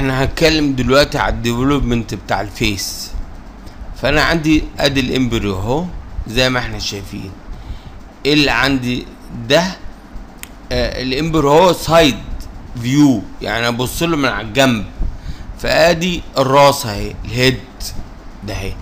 احنا هنتكلم دلوقتي على الديفلوبمنت بتاع الفيس فانا عندي ادي الامبريو اهو زي ما احنا شايفين ايه اللي عندي ده آه الامبريو هو سايد فيو يعني ابص له من على الجنب فادي الراس اهي الهيد ده اهي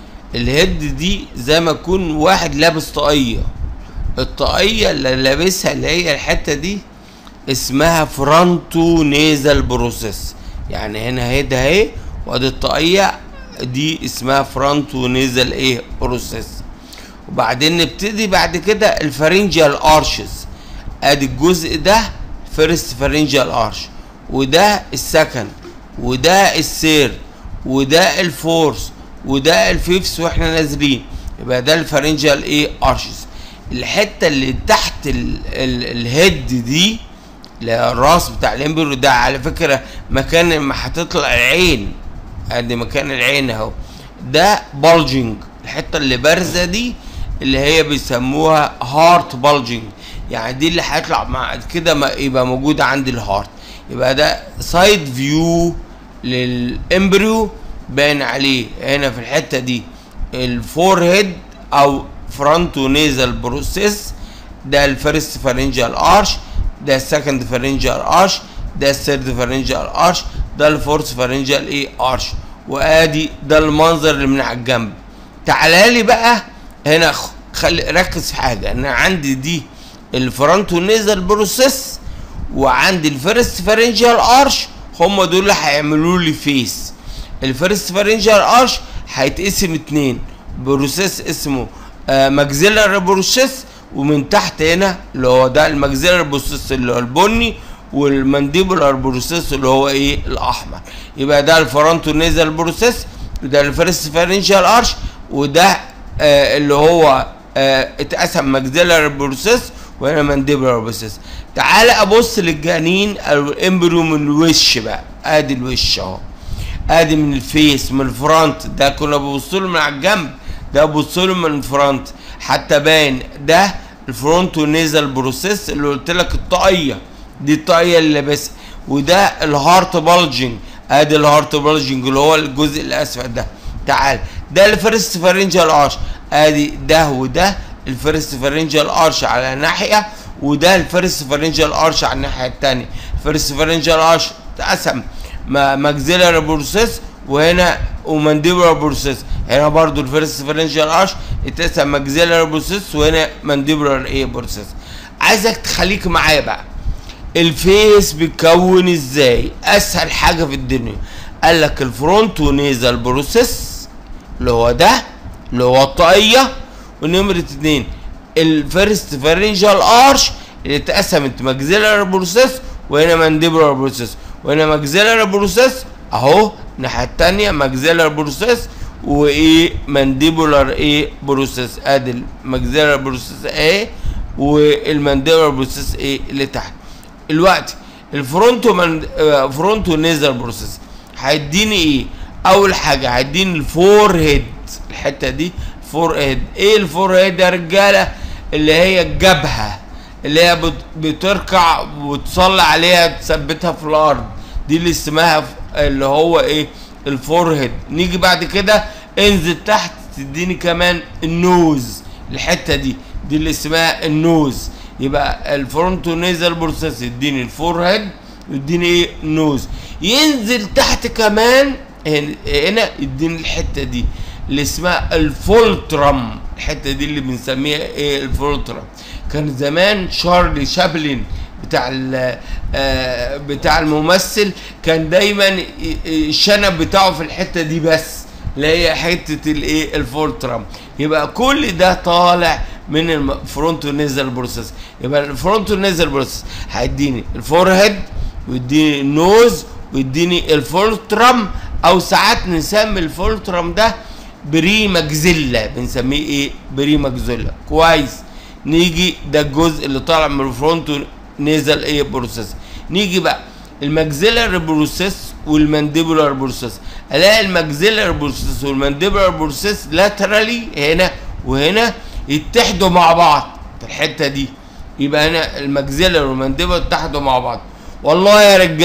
الهيد دي زي ما يكون واحد لابس طاقيه الطاقيه اللي لابسها اللي هي الحته دي اسمها فرونتو نيزل بروسيس يعني هنا هيد اهي وادي الطاقيه دي اسمها فرونتو نيزل ايه بروسيس وبعدين نبتدي بعد كده الفارنجيال ارشز ادي الجزء ده فيرست فارنجيال ارش وده السكند وده السير وده الفورس وده الفيفس واحنا نازلين يبقى ده الفارنجيال ايه ارشز الحته اللي تحت ال ال الهيد دي الراس بتاع الامبريو ده على فكره مكان ما هتطلع العين ادي مكان العين اهو ده بلجنج الحته اللي بارزه دي اللي هي بيسموها هارت بلجنج يعني دي اللي هيطلع مع كده ما يبقى موجوده عند الهارت يبقى ده سايد فيو للامبريو باين عليه هنا في الحته دي الفور هيد او فرونتو نيزل بروسيس ده الفيرست فارنجال ارش ده السكند فارنجال ارش ده الثيرد فارنجال ارش ده الفورث فارنجال ايه ارش وادي ده المنظر اللي من على الجنب تعالى لي بقى هنا خلي ركز في حاجه انا عندي دي الفرونتو نيزل بروسيس وعندي الفيرست فارنجال ارش هم دول اللي هيعملوا لي فيس الفيرست فارنجال ارش هيتقسم اتنين بروسيس اسمه آه ماكسيلر بروسيس ومن تحت هنا اللي هو ده الماكسيلر بروسيس اللي هو البني والمانديبولار بروسيس اللي هو ايه الاحمر يبقى ده الفرونتو نيزل بروسيس وده الفيرست فارنجال ارش وده آه اللي هو آه اتقسم ماكسيلر بروسيس وهنا مانديبولار بروسيس تعال ابص للجنين او الامبريو من الوش بقى ادي الوش اهو ادي من الفيس من الفرونت ده كنا ببص له من على الجنب ده ببص له من الفرونت حتى باين ده الفرونتو نيزل بروسيس اللي قلت لك الطاقيه دي الطاقيه اللي لابسها وده الهارت بلجنج ادي الهارت بلجنج اللي هو الجزء الاسفل ده تعال ده الفيرست فارنجال ارش ادي ده وده الفيرست فارنجال ارش على ناحيه وده الفيرست فارنجال ارش على الناحيه الثانيه الفيرست فارنجال ارش اتقسم ماكسيلر بروسيس وهنا ومانديبولار بروسيس هنا برضو الفيرست فارنجال ارش اتقسم ماكسيلر بروسيس وهنا مانديبولار ايه بروسيس عايزك تخليك معايا بقى الفيس بيتكون ازاي اسهل حاجه في الدنيا قال لك الفرونتو نيزل بروسيس اللي هو ده اللي هو الطاقيه ونمره اتنين الفيرست فارنجال ارش اللي اتقسمت ماكسيلر بروسيس وهنا مانديبولار بروسيس وهنا ماكسيلر بروسيس اهو الناحيه الثانيه ماكسيلر بروسيس وايه مانديبولار ايه بروسيس ادي الماكسيلر بروسيس ايه والمانديبولار بروسيس ايه اللي تحت الوقت الفرونتو من فرونتو نيزل بروسيس هيديني ايه اول حاجه هيديني الفور هيد الحته دي فور هيد ايه الفور هيد يا رجاله اللي هي الجبهه اللي هي بتركع وتصلي عليها تثبتها في الارض دي اللي اسمها اللي هو ايه الفور هيد نيجي بعد كده انزل تحت تديني كمان النوز الحته دي دي اللي اسمها النوز يبقى الفرونتو نيزل بروسيس يديني الفور هيد ويديني ايه النوز ينزل تحت كمان هنا يديني الحته دي اللي اسمها الفولترم الحته دي اللي بنسميها ايه الفولترم كان زمان شارلي شابلين بتاع آه بتاع الممثل كان دايما الشنب بتاعه في الحته دي بس اللي هي حته الايه الفولترم يبقى كل ده طالع من الفرونتو نيزل بروسيس يبقى الفرونتو نيزل بروسيس هيديني الفور هيد ويديني النوز ويديني الفولترم او ساعات نسمي الفولترم ده بري ماجزيلا بنسميه ايه بري ماجزيلا كويس نيجي ده الجزء اللي طالع من الفرونتو نيزل ايه بروسيس نيجي بقى الماكسيلر بروسيس والمانديبولار بروسيس الاقي الماكسيلر بروسيس والمانديبولار بروسيس لاترالي هنا وهنا يتحدوا مع بعض في الحته دي يبقى هنا الماكسيلر والمانديبولار اتحدوا مع بعض والله يا رجاله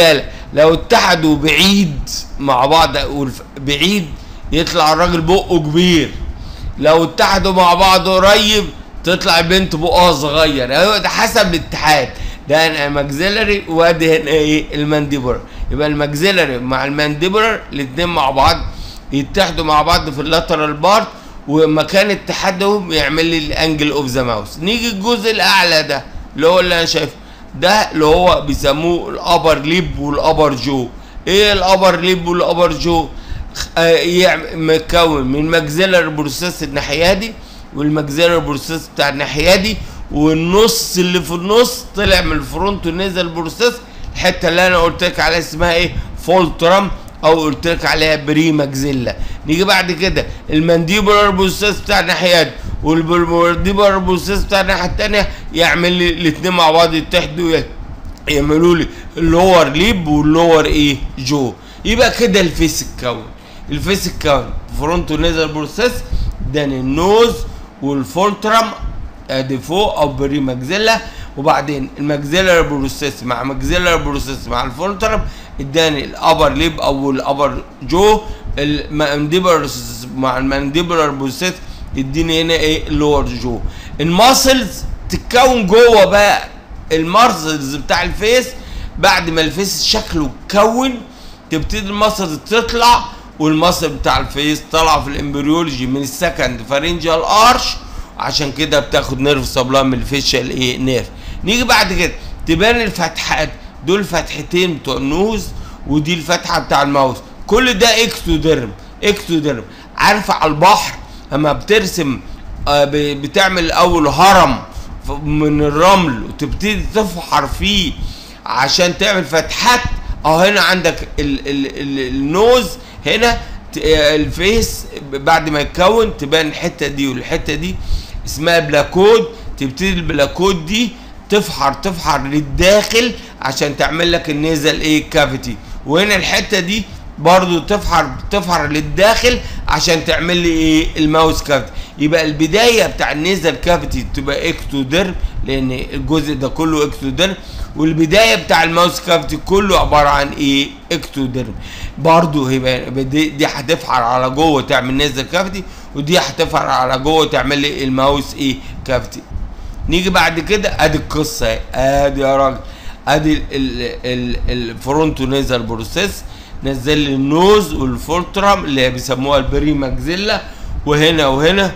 لو اتحدوا بعيد مع بعض والف- بعيد يطلع الراجل بقه كبير لو اتحدوا مع بعض قريب تطلع البنت بقها صغير ايوه ده حسب الاتحاد ده هنا الماكسيلري وادي هنا ايه المانديبولار يبقى الماكسيلري مع المانديبولار الاتنين مع بعض يتحدوا مع بعض في اللاترال بارت ومكان اتحادهم يعمل لي الانجل اوف ذا ماوس نيجي الجزء الاعلى ده اللي هو اللي انا شايفه ده اللي هو بيسموه الابر ليب والابر جو ايه الابر ليب والابر جو آه، يعم- متكون من ماكسيلر بروسيس الناحيه دي والماكسيلر بروسيس بتاع الناحيه دي والنص اللي في النص طلع من الفرونت ونزل بروسيس الحته اللي انا قلت لك عليها اسمها ايه فولترم او قلت لك عليها بري ماكسيلا نيجي بعد كده المانديبولار بروسيس بتاع الناحيه دي والمانديبولار بروسيس بتاع الناحيه الثانيه يعمل لي الاثنين مع بعض يتحدوا يعملوا لي اللور ليب واللور ايه جو يبقى كده الفيس اتكون الفيس اتكون فرونتو نيزل بروسيس دان النوز والفولترم ادي فوق او بري ماكسيلا وبعدين الماكسيلر بروسيس مع ماكسيلر بروسيس مع الفولترم اداني الابر ليب او الابر جو المانديبولار مع المانديبولار بروسيس يديني هنا ايه اللور جو الماسلز تتكون جوه بقى المارسلز بتاع الفيس بعد ما الفيس شكله اتكون تبتدي الماسلز تطلع والماسل بتاع الفيس طالعه في الامبريولوجي من السكند فارنجال ارش عشان كده بتاخد نيرف سبلاي من الفيشال ايه نيرف نيجي بعد كده تبان الفتحات دول فتحتين بتوع النوز ودي الفتحه بتاع الماوس كل ده اكتوديرم اكتوديرم عارف على البحر اما بترسم آه، ب- بتعمل اول هرم ف- من الرمل وتبتدي تفحر فيه عشان تعمل فتحات اهو هنا عندك ال ال ال النوز هنا ت- آه، الفيس بعد ما يتكون تبان الحته دي والحته دي اسمها بلاكود تبتدي البلاكود دي تفحر تفحر للداخل عشان تعمل لك النيزل ايه كافيتي وهنا الحته دي برضو تفحر تفحر للداخل عشان تعمل لي ايه الماوس كافيتي يبقى البدايه بتاع النيزل كافيتي تبقى اكتوديرم لان الجزء ده كله اكتوديرم والبدايه بتاع الماوس كافيتي كله عباره عن ايه اكتوديرم برضو هيبقى دي, دي هتفحر على جوه تعمل نيزل كافيتي ودي هتفحر على جوه تعمل لي الماوس ايه كافيتي نيجي بعد كده ادي القصه اهي ادي يا راجل ادي ال- ال- ال- الفرونتو نيزل بروسيس نزل لي النوز والفولترم اللي هي بيسموها البري ماكزيلا وهنا وهنا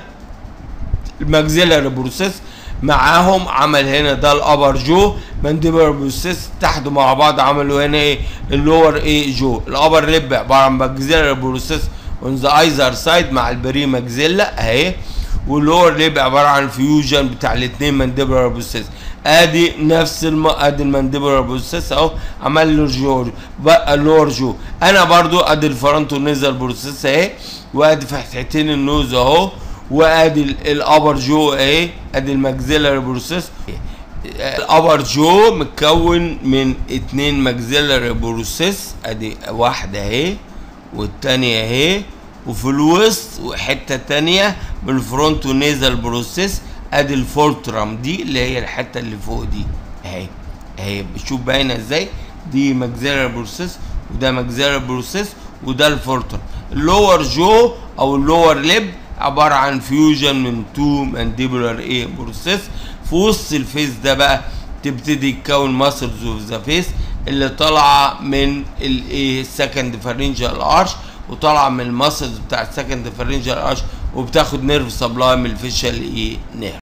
الماكزيلاري بروسيس معاهم عمل هنا ده الابر جو مانديبر بروسيس تحته مع بعض عملوا هنا ايه اللور ايه جو الابر ليب عباره عن ماكزيلاري بروسيس اون ذا ايزر سايد مع البري ماكزيلا اهي واللور ليب عباره عن فيوجن بتاع الاثنين مانديبولار بروسيس ادي نفس الم... ادي المانديبولار بروسيس اهو عمل له جو بقى اللور جو انا برضو ادي الفرونتو نيزل بروسيس اهي وادي فتحتين النوز اهو وادي ال- الابر جو اهي ادي الماكسيلاري بروسيس الابر جو متكون من اتنين ماكسيلاري بروسيس ادي واحده اهي والتانية اهي وفي الوسط وحته تانية من الفرونتو نيزل بروسيس ادي الفولترم دي اللي هي الحته اللي فوق دي اهي اهي بشوف باينه ازاي دي ماكسيلاري بروسيس وده ماكسيلاري بروسيس وده الفولتر اللور جو او اللور ليب عباره عن فيوجن من تو مانديبولار ايه بروسيس في وسط الفيس ده بقى تبتدي تكون ماسلز اوف ذا فيس اللي طالعه من الايه السكند فارنجال ارش وطالعه من الماسلز بتاع السكند فارنجال ارش وبتاخد نيرف سبلاي من الفيشال ايه نيرف